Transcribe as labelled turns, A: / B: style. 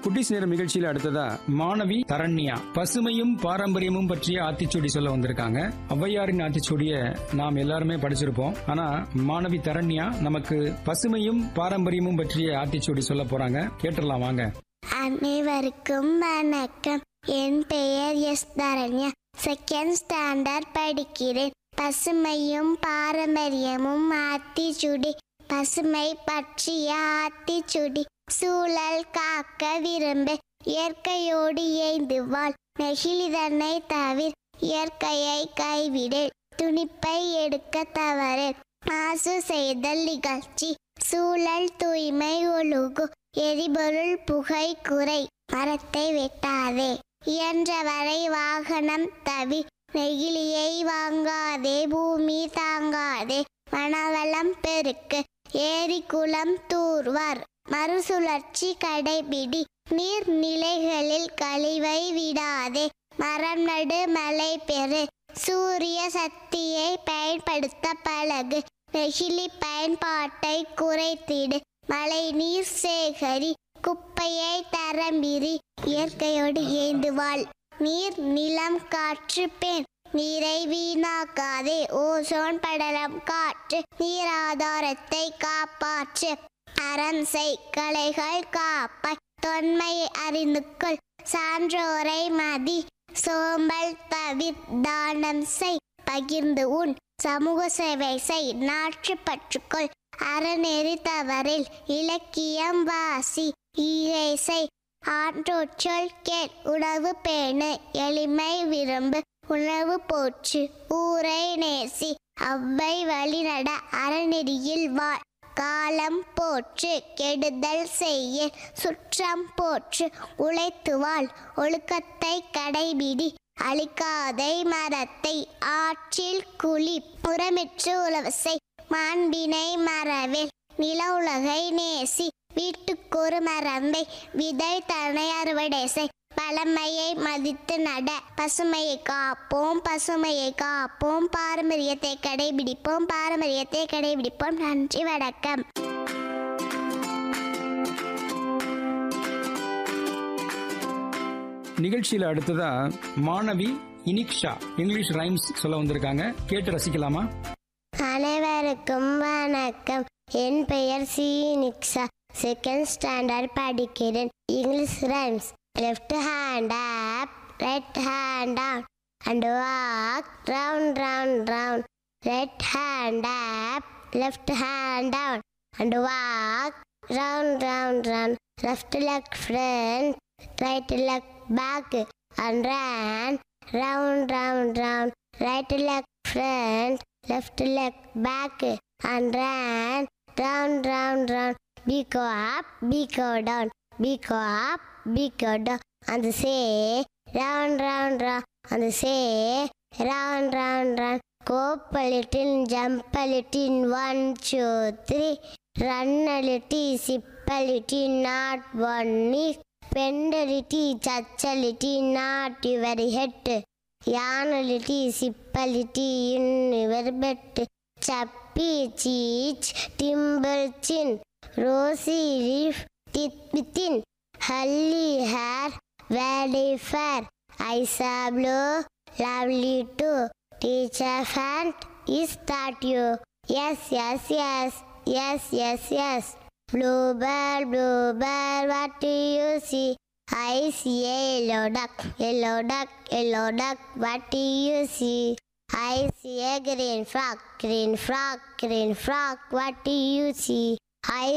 A: குட்டிஸ் நேரம் நிகழ்ச்சியில அடுத்ததா மாணவி தரண்யா பசுமையும் பாரம்பரியமும் பற்றிய ஆத்திச்சூடி சொல்ல வந்திருக்காங்க ஔவையாரின் ஆத்திச்சூடிய நாம் எல்லாருமே படிச்சிருப்போம் ஆனா மாணவி தரண்யா நமக்கு பசுமையும் பாரம்பரியமும் பற்றிய ஆத்திச்சூடி சொல்ல போறாங்க கேட்டுடலாம் வாங்க
B: அனைவருக்கும் வணக்கம் என் பெயர் எஸ் தரண்யா செகண்ட் ஸ்டாண்டர்ட் படிக்கிறேன் பசுமையும் பாரம்பரியமும் ஆத்திச்சுடி பசுமை பற்றிய ஆத்திச்சுடி சூழல் காக்க விரும்பு இயற்கையோடு ஏய்ந்து வாழ் நெகிழிதனை தவிர இயற்கையை கைவிடு துணிப்பை எடுக்க தவறு மாசு செய்தல் நிகழ்ச்சி சூழல் தூய்மை ஒழுகு எரிபொருள் புகை குறை மரத்தை வெட்டாதே இயன்றவரை வாகனம் தவி நெகிழியை வாங்காதே பூமி தாங்காதே மணவளம் பெருக்கு ஏரி குளம் தூர்வார் மறுசுழற்சி கடைபிடி நீர்நிலைகளில் கழிவை விடாதே மரம் நடு மழை பெறு சூரிய சக்தியை பயன்படுத்த பழகு நெகிழி பயன்பாட்டை குறைத்திடு மழை நீர் சேகரி குப்பையை தரம்பிரி இயற்கையோடு ஏந்து வாழ் நீர் நிலம் காற்று பெண் நீரை வீணாக்காதே ஓசோன் படலம் காற்று நீராதாரத்தை காப்பாற்று அறம் செய் கலைகள் காப்பாய் தொன்மையை அறிந்து கொள் சான்றோரை மதி சோம்பல் தவிர் தானம் செய் பகிர்ந்து உன் சமூக சேவை செய் நாற்று பற்றுக்கொள் அறநெறி தவறில் இலக்கியம் வாசி ஈகை செய் ஆன்றோர் சொல் கேள் உணவு பேணு எளிமை விரும்பு உணவு போற்று ஊரை நேசி அவ்வை வழிநட அறநெறியில் வாழ் காலம் போற்று கெடுதல் செய்ய சுற்றம் போற்று உழைத்து வாழ் ஒழுக்கத்தை கடைபிடி அழிக்காதை மரத்தை ஆற்றில் குழி புறமிற்று உழவசை மாண்பினை மறவேல் நில உலகை நேசி வீட்டுக்கொரு மரம்பை விதை தனை அறுவடை செய் பழமையை மதித்து நட பசுமையை காப்போம் பசுமையை காப்போம் பாரம்பரியத்தை கடைபிடிப்போம் பாரம்பரியத்தை கடைபிடிப்போம் நன்றி வணக்கம்
A: நிகழ்ச்சியில அடுத்ததா மாணவி இனிக்ஷா இங்கிலீஷ் ரைம்ஸ் சொல்ல வந்திருக்காங்க கேட்டு ரசிக்கலாமா
B: அனைவருக்கும் வணக்கம் என் பெயர் சி நிக்ஷா செகண்ட் ஸ்டாண்டர்ட் படிக்கிறேன் English rhymes left hand up right hand down and walk round round round right hand up left hand down and walk round round round left leg front right leg back and run round, round, round. Right leg front, left leg back, and run. Round, round, round. Be go up, be go down. Be go up, be go down. And say, round, round, round. And say, round, round, round. Go a little, jump a little. One, two, three. Run a little, sip a little, not one knee. Pendality, chachality, not your head. Yanality, sipality, in your bed. Chappy cheech, timber chin. Rosy leaf, teeth within. Hully hair, very fair. Eyes are blue, lovely too. Teacher fant, is that you? Yes, yes, yes, yes, yes, yes. Bluebird, bluebird, what do you see? I see a yellow duck, yellow duck, yellow duck, what do you see? I see a green frog, green frog, green frog, what do you see? I